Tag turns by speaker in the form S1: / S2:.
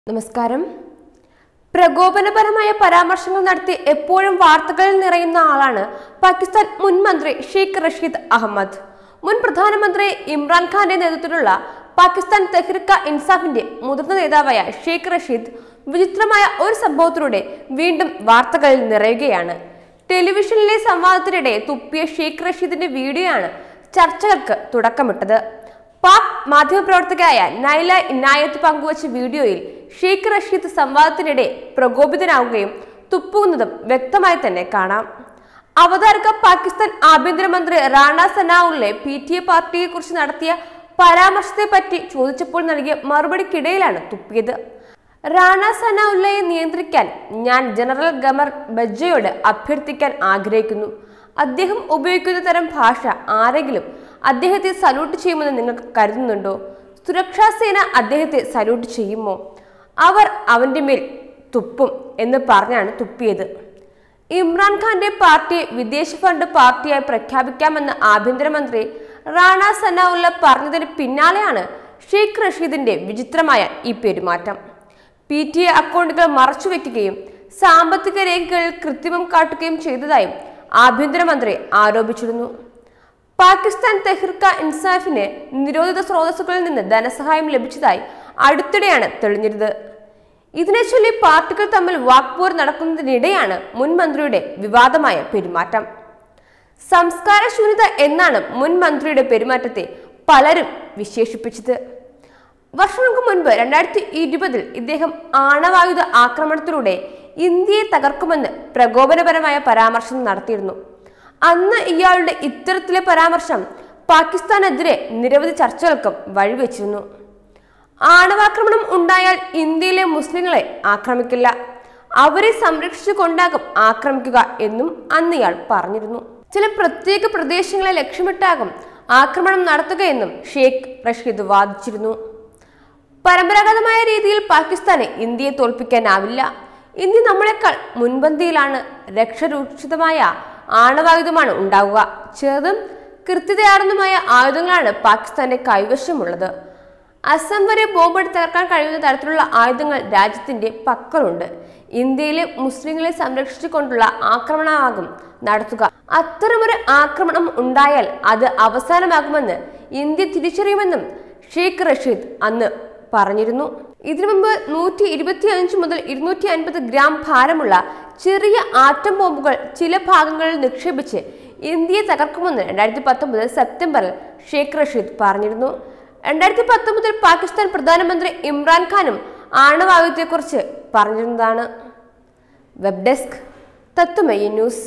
S1: നമസ്കാരം പ്രകോപനപരമായ പരാമർശങ്ങൾ നടത്തി എപ്പോഴും വാർത്തകളിൽ നിറയുന്ന ആളാണ് പാകിസ്ഥാൻ മുൻ മന്ത്രി ഷെയ്ഖ് റഷീദ് അഹമ്മദ് മുൻ പ്രധാനമന്ത്രി ഇമ്രാൻഖാന്റെ നേതൃത്വത്തിലുള്ള പാകിസ്ഥാൻ തെഹ്രിക്ക ഇൻസാഫിന്റെ മുതിർന്ന നേതാവായ ഷെയ്ഖ് റഷീദ് വിചിത്രമായ ഒരു സംഭവത്തിലൂടെ വീണ്ടും വാർത്തകളിൽ നിറയുകയാണ് ടെലിവിഷനിലെ സംവാദത്തിനിടെ തുപ്പിയ ഷെയ്ഖ് റഷീദിന്റെ വീഡിയോയാണ് ചർച്ചകൾക്ക് തുടക്കമിട്ടത് പാക് മാധ്യമപ്രവർത്തകയായ നൈല ഇനായത്ത് പങ്കുവച്ച വീഡിയോയിൽ ഷെയ്ഖ് റഷീദ് സംവാദത്തിനിടെ പ്രകോപിതനാവുകയും തുപ്പുന്നതും വ്യക്തമായി തന്നെ കാണാം അവതാരക പാകിസ്ഥാൻ ആഭ്യന്തരമന്ത്രി Rana Sanaullah P T A പാർട്ടിയെ കുറിച്ച് നടത്തിയ പരാമർശത്തെ പറ്റി ചോദിച്ചപ്പോൾ നൽകിയ മറുപടിക്കിടയിലാണ് തുപ്പിയത് റാണ സനാവുള്ളയെ നിയന്ത്രിക്കാൻ ഞാൻ ജനറൽ ഗമർ ബജ്ജയോട് അഭ്യർത്ഥിക്കാൻ ആഗ്രഹിക്കുന്നു അദ്ദേഹം ഉപയോഗിക്കുന്ന തരം ഭാഷ ആരെങ്കിലും അദ്ദേഹത്തെ സല്യൂട്ട് ചെയ്യുമെന്ന് നിങ്ങൾക്ക് കരുതുന്നുണ്ടോ സുരക്ഷാ സേന അദ്ദേഹത്തെ സല്യൂട്ട് ചെയ്യുമോ അവർ അവന്റെ മേൽ തുപ്പും എന്ന് പറഞ്ഞാണ് തുപ്പിയത് ഇമ്രാൻഖാന്റെ പാർട്ടിയെ വിദേശ ഫണ്ട് പാർട്ടിയായി പ്രഖ്യാപിക്കാമെന്ന് ആഭ്യന്തരമന്ത്രി റാണ സനാവുള്ള പറഞ്ഞതിന് പിന്നാലെയാണ് ഷെയ്ഖ് റഷീദിന്റെ വിചിത്രമായ ഈ പെരുമാറ്റം പി ടി എ അക്കൗണ്ടുകൾ മറച്ചുവെക്കുകയും സാമ്പത്തിക രേഖകളിൽ കൃത്രിമം കാട്ടുകയും ചെയ്തതായും ആഭ്യന്തരമന്ത്രി ആരോപിച്ചിരുന്നു പാകിസ്ഥാൻ തെഹ്രിക്ക ഇൻസാഫിന് നിരോധിത സ്രോതസ്സുകളിൽ നിന്ന് ധനസഹായം ലഭിച്ചതായി അടുത്തിടെയാണ് തെളിഞ്ഞിരുന്നത് ഇതിനെ ചൊല്ലി പാർട്ടികൾ തമ്മിൽ വാക്പോർ നടക്കുന്നതിനിടെയാണ് മുൻ മന്ത്രിയുടെ വിവാദമായ പെരുമാറ്റം സംസ്കാരശൂന്യത എന്നാണ് മുൻ മന്ത്രിയുടെ പെരുമാറ്റത്തെ പലരും വിശേഷിപ്പിച്ചത് വർഷങ്ങൾക്ക് മുൻപ് രണ്ടായിരത്തി ഇരുപതിൽ ഇദ്ദേഹം ആണവായുധ ആക്രമണത്തിലൂടെ ഇന്ത്യയെ തകർക്കുമെന്ന് പ്രകോപനപരമായ പരാമർശം നടത്തിയിരുന്നു അന്ന് ഇയാളുടെ ഇത്തരത്തിലെ പരാമർശം പാകിസ്ഥാനെതിരെ നിരവധി ചർച്ചകൾക്കും വഴിവെച്ചിരുന്നു ആണവാക്രമണം ഉണ്ടായാൽ ഇന്ത്യയിലെ മുസ്ലിങ്ങളെ ആക്രമിക്കില്ല അവരെ സംരക്ഷിച്ചുകൊണ്ടാകും ആക്രമിക്കുക എന്നും അന്ന് ഇയാൾ പറഞ്ഞിരുന്നു ചില പ്രത്യേക പ്രദേശങ്ങളെ ലക്ഷ്യമിട്ടാകും ആക്രമണം നടത്തുകയെന്നും ഷെയ്ഖ് റഷീദ് വാദിച്ചിരുന്നു പരമ്പരാഗതമായ രീതിയിൽ പാകിസ്ഥാനെ ഇന്ത്യയെ തോൽപ്പിക്കാനാവില്ല ഇന്ത്യ നമ്മളെക്കാൾ മുൻപന്തിയിലാണ് രക്ഷരൂക്ഷിതമായ ആണവായുധമാണ് ഉണ്ടാവുക ചെറുതും കൃത്യതയാർന്നതുമായ ആയുധങ്ങളാണ് പാകിസ്ഥാന്റെ കൈവശമുള്ളത് അസം വരെ ബോംബെടുത്ത് തകർക്കാൻ കഴിയുന്ന തരത്തിലുള്ള ആയുധങ്ങൾ രാജ്യത്തിന്റെ പക്കലുണ്ട് ഇന്ത്യയിലെ മുസ്ലിങ്ങളെ സംരക്ഷിച്ചുകൊണ്ടുള്ള ആക്രമണമാകും നടത്തുക അത്തരമൊരു ആക്രമണം ഉണ്ടായാൽ അത് അവസാനമാകുമെന്ന് ഇന്ത്യ തിരിച്ചറിയുമെന്നും ഷെയ്ഖ് റഷീദ് അന്ന് പറഞ്ഞിരുന്നു ഇതിനു മുമ്പ് നൂറ്റി ഇരുപത്തി അഞ്ച് മുതൽ ഇരുന്നൂറ്റി അൻപത് ഗ്രാം ഭാരമുള്ള ചെറിയ ആറ്റം ബോംബുകൾ ചില ഭാഗങ്ങളിൽ നിക്ഷേപിച്ച് ഇന്ത്യയെ തകർക്കുമെന്ന് രണ്ടായിരത്തി പത്തൊമ്പത് സെപ്റ്റംബറിൽ ഷെയ്ഖ് റഷീദ് പറഞ്ഞിരുന്നു രണ്ടായിരത്തി പത്തൊമ്പതിൽ പാകിസ്ഥാൻ പ്രധാനമന്ത്രി ഇമ്രാൻഖാനും ആണവായുധത്തെക്കുറിച്ച് പറഞ്ഞിരുന്നതാണ് വെബ് ഡെസ്ക് തത്വമയി ന്യൂസ്